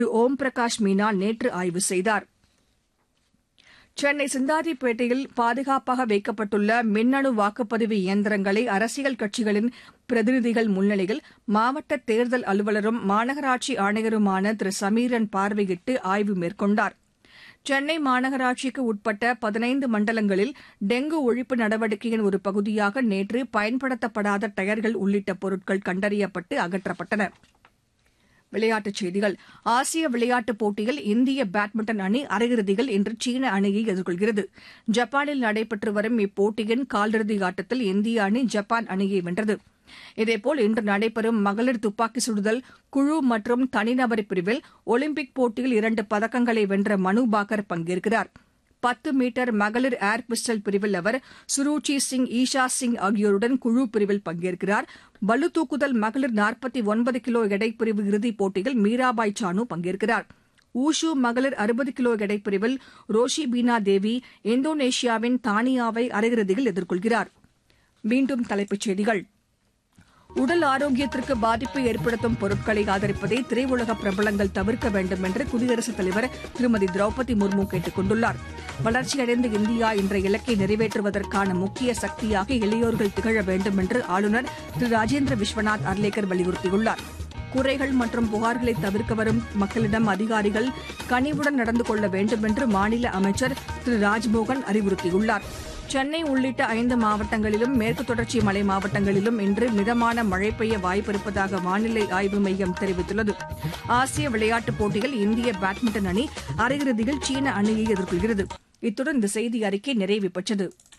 திரு ஓம் பிரகாஷ் மீனா நேற்று ஆய்வு செய்தார் சென்னை சிந்தாதிப்பேட்டையில் பாதுகாப்பாக வைக்கப்பட்டுள்ள மின்னணு வாக்குப்பதிவு இயந்திரங்களை அரசியல் கட்சிகளின் பிரதிநிதிகள் முன்னிலையில் மாவட்ட தேர்தல் அலுவலரும் மாநகராட்சி ஆணையருமான திரு சமீரன் பார்வையிட்டு ஆய்வு மேற்கொண்டார் சென்னை மாநகராட்சிக்கு உட்பட்ட பதினைந்து மண்டலங்களில் டெங்கு ஒழிப்பு நடவடிக்கையின் ஒரு பகுதியாக நேற்று பயன்படுத்தப்படாத டயர்கள் உள்ளிட்ட பொருட்கள் கண்டறியப்பட்டு அகற்றப்பட்டன விளையாட்டுச் செய்திகள் ஆசிய விளையாட்டுப் போட்டியில் இந்திய பேட்மிண்டன் அணி அரையிறுதியில் இன்று சீன அணியை எதிர்கொள்கிறது ஜப்பானில் நடைபெற்று வரும் இப்போட்டியின் காலிறுதி ஆட்டத்தில் இந்திய அணி ஜப்பான் அணியை வென்றது இதேபோல் இன்று நடைபெறும் மகளிர் துப்பாக்கி சுடுதல் குழு மற்றும் தனிநபர் பிரிவில் ஒலிம்பிக் போட்டியில் இரண்டு பதக்கங்களை வென்ற மனு பாக்கர் பங்கேற்கிறார் பத்து மீட்டர் மகளிர் ஏர் பிஸ்டல் பிரிவில் அவர் சுருச்சி சிங் ஈஷா சிங் ஆகியோருடன் குழு பிரிவில் பங்கேற்கிறார் பளு தூக்குதல் மகளிர் நாற்பத்தி ஒன்பது கிலோ எடைப்பிரிவு இறுதிப் போட்டியில் மீராபாய் சானு பங்கேற்கிறார் ஊஷு மகளிர் அறுபது கிலோ எடைப்பிரிவில் ரோஷி பீனா தேவி இந்தோனேஷியாவின் தானியாவை அரையிறுதியில் எதிர்கொள்கிறார் மீண்டும் தலைப்புச் செய்திகள் உடல் ஆரோக்கியத்திற்கு பாதிப்பு ஏற்படுத்தும் பொருட்களை ஆதரிப்பதை திரையுலக பிரபலங்கள் தவிர்க்க வேண்டும் என்று குடியரசுத் தலைவர் திருமதி திரௌபதி முர்மு கேட்டுக் கொண்டுள்ளார் வளர்ச்சியடைந்த இந்தியா என்ற இலக்கை நிறைவேற்றுவதற்கான முக்கிய சக்தியாக இளையோர்கள் திகழ வேண்டும் என்று ஆளுநர் திரு ராஜேந்திர விஸ்வநாத் அர்லேக்கர் வலியுறுத்தியுள்ளார் குறைகள் மற்றும் புகார்களை தவிர்க்க வரும் மக்களிடம் அதிகாரிகள் கனிவுடன் நடந்து கொள்ள வேண்டும் என்று மாநில அமைச்சர் திரு ராஜ்மோகன் அறிவுறுத்தியுள்ளார் சென்னை உள்ளிட்ட ஐந்து மாவட்டங்களிலும் மேற்கு தொடர்ச்சி மலை மாவட்டங்களிலும் இன்று மிதமான மழை பெய்ய வாய்ப்பிருப்பதாக வானிலை ஆய்வு மையம் தெரிவித்துள்ளது ஆசிய விளையாட்டுப் போட்டியில் இந்திய பேட்மிண்டன் அணி அரையிறுதியில் சீன அணியை எதிர்கொள்கிறது இத்துடன் இந்த செய்தி அறிக்கை நிறைவு பெற்றது